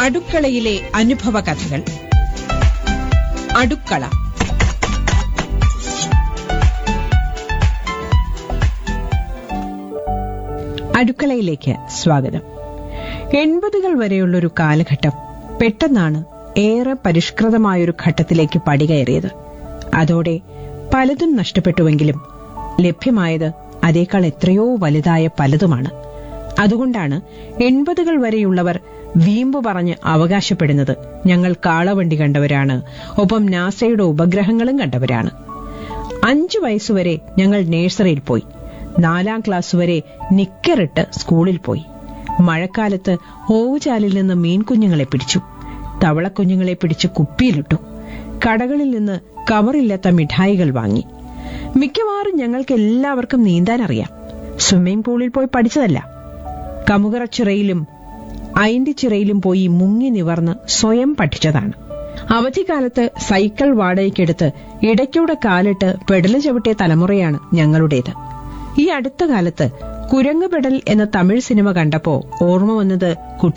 അടുക്കളയിലെ അനുഭവ കഥകൾ അടുക്കള അടുക്കളയിലേക്ക് സ്വാഗതം എൺപതുകൾ വരെയുള്ളൊരു കാലഘട്ടം പെട്ടെന്നാണ് ഏറെ പരിഷ്കൃതമായൊരു ഘട്ടത്തിലേക്ക് പടികയറിയത് അതോടെ പലതും നഷ്ടപ്പെട്ടുവെങ്കിലും ലഭ്യമായത് അതേക്കാൾ എത്രയോ വലുതായ പലതുമാണ് അതുകൊണ്ടാണ് എൺപതുകൾ വരെയുള്ളവർ വീമ്പ് പറഞ്ഞ് അവകാശപ്പെടുന്നത് ഞങ്ങൾ കാളവണ്ടി കണ്ടവരാണ് ഒപ്പം നാസയുടെ ഉപഗ്രഹങ്ങളും കണ്ടവരാണ് അഞ്ചു വയസ്സുവരെ ഞങ്ങൾ നേഴ്സറിയിൽ പോയി നാലാം ക്ലാസ് വരെ നിക്കറിട്ട് സ്കൂളിൽ പോയി മഴക്കാലത്ത് ഓവുചാലിൽ നിന്ന് മീൻകുഞ്ഞുങ്ങളെ പിടിച്ചു തവളക്കുഞ്ഞുങ്ങളെ പിടിച്ച് കുപ്പിയിലിട്ടു കടകളിൽ നിന്ന് കവറില്ലാത്ത മിഠായികൾ വാങ്ങി മിക്കവാറും ഞങ്ങൾക്ക് എല്ലാവർക്കും നീന്താൻ അറിയാം സ്വിമ്മിംഗ് പൂളിൽ പോയി പഠിച്ചതല്ല കമുകറച്ചിറയിലും അയിന്റിച്ചിറയിലും പോയി മുങ്ങി നിവർന്ന് സ്വയം പഠിച്ചതാണ് അവധിക്കാലത്ത് സൈക്കിൾ വാടകയ്ക്കെടുത്ത് ഇടയ്ക്കൂടെ കാലിട്ട് പെടല് ചവിട്ടിയ തലമുറയാണ് ഞങ്ങളുടേത് ഈ അടുത്ത കാലത്ത് കുരങ്ങുപെടൽ എന്ന തമിഴ് സിനിമ കണ്ടപ്പോ ഓർമ്മ വന്നത്